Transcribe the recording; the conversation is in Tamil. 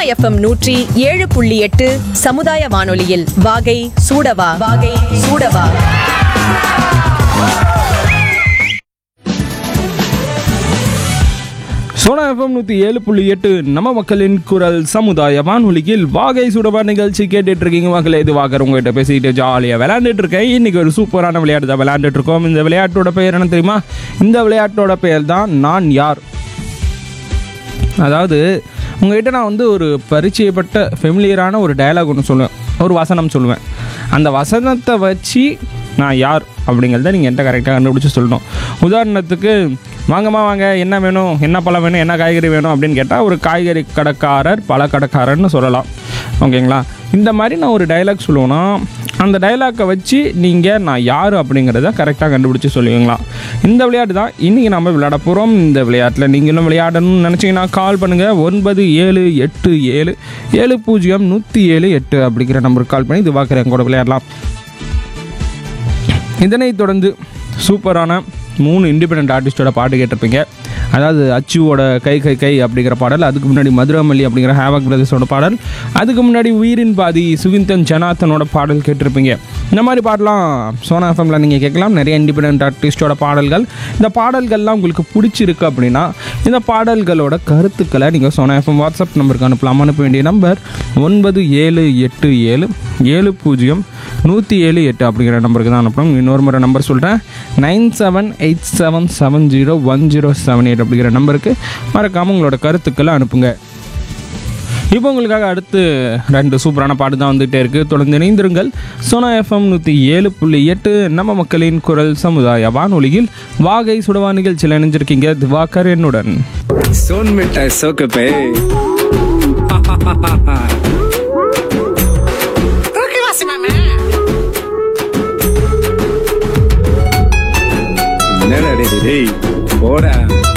எஃப்எம் நூற்றி ஏழு புள்ளி எட்டு சமுதாய வானொலியில் வாகை சூடவா வாகை சூடவா சோனா எஃப்எம் நூற்றி ஏழு புள்ளி எட்டு நம்ம மக்களின் குரல் சமுதாய வானொலியில் வாகை சுடபா நிகழ்ச்சி கேட்டுட்டு இருக்கீங்க மக்களே இது வாக்கர் உங்ககிட்ட பேசிக்கிட்டு ஜாலியாக விளையாண்டுட்டு இருக்கேன் இன்னைக்கு ஒரு சூப்பரான விளையாட்டு தான் விளையாண்டுட்டு இருக்கோம் இந்த விளையாட்டோட பெயர் என்ன தெரியுமா இந்த விளையாட்டோட பெயர் தான் நான் யார் அதாவது உங்ககிட்ட நான் வந்து ஒரு பரிச்சயப்பட்ட ஃபெமிலியரான ஒரு டயலாக் ஒன்று சொல்லுவேன் ஒரு வசனம் சொல்லுவேன் அந்த வசனத்தை வச்சு நான் யார் அப்படிங்கிறத நீங்கள் என்கிட்ட கரெக்டாக கண்டுபிடிச்சி சொல்லணும் உதாரணத்துக்கு வாங்கம்மா வாங்க என்ன வேணும் என்ன பழம் வேணும் என்ன காய்கறி வேணும் அப்படின்னு கேட்டால் ஒரு காய்கறி கடைக்காரர் பழ கடைக்காரர்னு சொல்லலாம் ஓகேங்களா இந்த மாதிரி நான் ஒரு டைலாக் சொல்லுவேன்னா அந்த டைலாக்கை வச்சு நீங்கள் நான் யார் அப்படிங்கிறத கரெக்டாக கண்டுபிடிச்சி சொல்லுவீங்களா இந்த விளையாட்டு தான் இன்றைக்கி நம்ம விளையாட போகிறோம் இந்த விளையாட்டில் நீங்களும் விளையாடணும்னு நினச்சிங்கன்னா கால் பண்ணுங்கள் ஒன்பது ஏழு எட்டு ஏழு ஏழு பூஜ்ஜியம் நூற்றி ஏழு எட்டு அப்படிங்கிற நம்பருக்கு கால் பண்ணி இது பார்க்குறேன் கூட விளையாடலாம் இதனைத் தொடர்ந்து சூப்பரான மூணு இண்டிபெண்ட் ஆர்டிஸ்டோட பாட்டு கேட்டிருப்பீங்க அதாவது அச்சுவோட கை கை கை அப்படிங்கிற பாடல் அதுக்கு முன்னாடி மதுரமல்லி அப்படிங்கிற ஹேவக் பிரதர்ஸோட பாடல் அதுக்கு முன்னாடி உயிரின் பாதி சுகிந்தன் ஜனாத்தனோட பாடல் கேட்டிருப்பீங்க இந்த மாதிரி பாடலாம் சோனா எஃப்எம்ல நீங்கள் கேட்கலாம் நிறைய இண்டிபெண்ட் ஆர்டிஸ்டோட பாடல்கள் இந்த பாடல்கள்லாம் உங்களுக்கு பிடிச்சிருக்கு அப்படின்னா இந்த பாடல்களோட கருத்துக்களை நீங்கள் சோனா எஃப்எம் வாட்ஸ்அப் நம்பருக்கு அனுப்பலாம் அனுப்ப வேண்டிய நம்பர் ஒன்பது ஏழு எட்டு ஏழு ஏழு பூஜ்ஜியம் நூற்றி ஏழு எட்டு அப்படிங்கிற நம்பருக்கு தான் அனுப்பணும் இன்னொரு முறை நம்பர் சொல்கிறேன் nine seven eight seven seven zero one zero seven eight அப்படிங்கிற நம்பருக்கு மறக்காமல் உங்களோட கருத்துக்களை அனுப்புங்க இப்போ உங்களுக்காக அடுத்து ரெண்டு சூப்பரான பாட்டு தான் வந்துகிட்டே இருக்குது தொடர்ந்து இணைந்திருங்கள் சோனா எஃப்எம் நூற்றி ஏழு புள்ளி எட்டு நம்ம மக்களின் குரல் சமுதாய வானொலியில் வாகை சுடவா நிகழ்ச்சியில் இணைஞ்சிருக்கீங்க திவாகர் என்னுடன் सोन मिठाई सोक पे என்னடா டேய், டேய் போடா